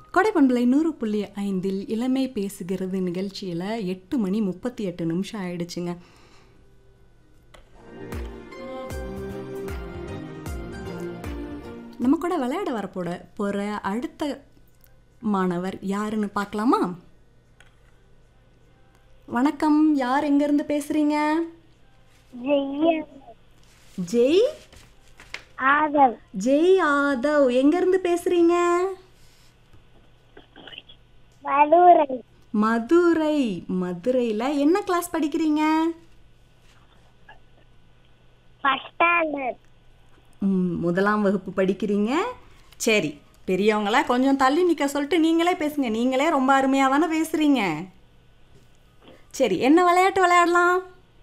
கொடைப்பண்பலை நூறு புள்ளி ஐந்தில் இளமை பேசுகிறது நிகழ்ச்சியில் எட்டு மணி முப்பத்தி எட்டு நிமிஷம் ஆயிடுச்சுங்க நம்ம கூட விளையாட வரப்போட போகிற அடுத்த மாணவர் யாருன்னு பார்க்கலாமா வணக்கம் யார் எங்கேருந்து பேசுகிறீங்க ஜெய்ய ஜெய் ஆதவ் ஜெய் ஆதவ் எங்கேருந்து பேசுகிறீங்க மதுரை மதுரை மதுரையில் என்ன கிளாஸ் படிக்கிறீங்க ஃபர்ஸ்ட் ஸ்டாண்டர்ட் ம், முதலாம் வகுப்பு படிக்கிறீங்க சரி பெரியவங்கள கொஞ்சம் தள்ளி நிற்க சொல்லிட்டு நீங்களே பேசுங்க நீங்களே ரொம்ப அருமையாக தானே பேசுகிறீங்க சரி என்ன விளையாட்டு விளையாடலாம்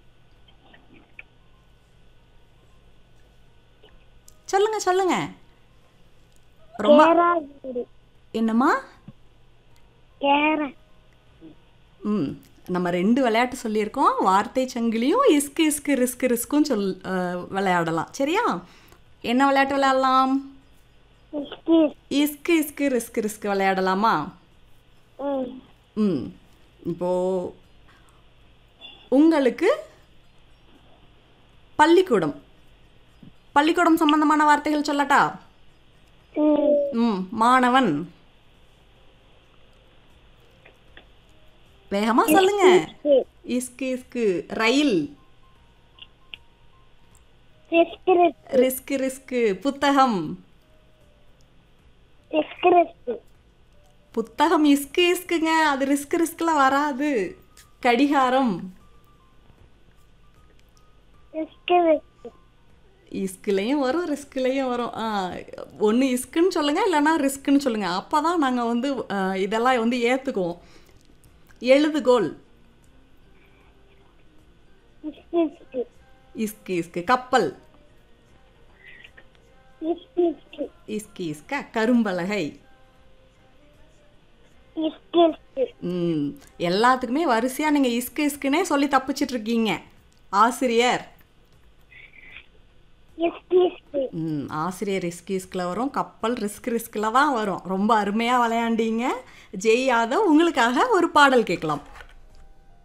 சொல்லுங்க சொல்லுங்க ரொம்ப கேராகுடி என்னம்மா கேர ம் நம்ம ரெண்டு விளையாட்டு சொல்லியிருக்கோம் வார்த்தை சங்கிலியும் இஸ்கு இஸ்கு ரிஸ்கு ரிஸ்க்கும் சொல் அஹ், விளையாடலாம் சரியா என்ன விளையாட்டு விளையாடலாம் கிஸ் இஸ்கு இஸ்கு ரிஸ்கு ரிஸ்க் விளையாடலாமா ம் ம் இப்போது உங்களுக்கு பள்ளிக்கூடம் பள்ளிக்கூடம் சம்பந்தமான வார்த்தைகள் சொல்லட்டா ம் ம் மாணவன் வேகமா சொல்லுங்க இஸ்கு இஸ்கு rail risk risk risk risk புத்தகம் ரிஸ்க் ரிஸ்க் புத்தகம் இஸ்கு இஸ்குங்க அது ரிஸ்க் ரிஸ்க்ல வராது கடிகாரம் ரிஸ்க் ரிஸ்க் இஸ்குலேயும் வரும் ரிஸ்க்லேயும் வரும் ஆ ஒன்று இஸ்க்குன்னு சொல்லுங்கள் இல்லைன்னா ரிஸ்க்குன்னு சொல்லுங்கள் அப்போ தான் நாங்கள் வந்து ஆ, இதெல்லாம் வந்து ஏற்றுக்குவோம் எழுதுகோல் ரிஸ்க் ரிஸ்க் இஸ்கு இஸ்கு கப்பல் ரிஸ்க் ரிஸ்க் இஸ்கு இஸ்க கரும்பலகை ரிஸ்க் ரிஸ்க் ம் எல்லாத்துக்குமே வரிசையாக நீங்கள் இஸ்கு இஸ்குனே சொல்லி தப்பிச்சிட்டு இருக்கீங்க ஆசிரியர் ரிஸ்க் ரிஸ்க் ம் ஆசிரியர் ரிஸ்க் ரிஸ்கில் வரும் கப்பல் ரிஸ்க் ரிஸ்கில் தான் வரும் ரொம்ப அருமையாக விளையாண்டீங்க ஜெய் யாதவ் உங்களுக்காக ஒரு பாடல் கேட்கலாம்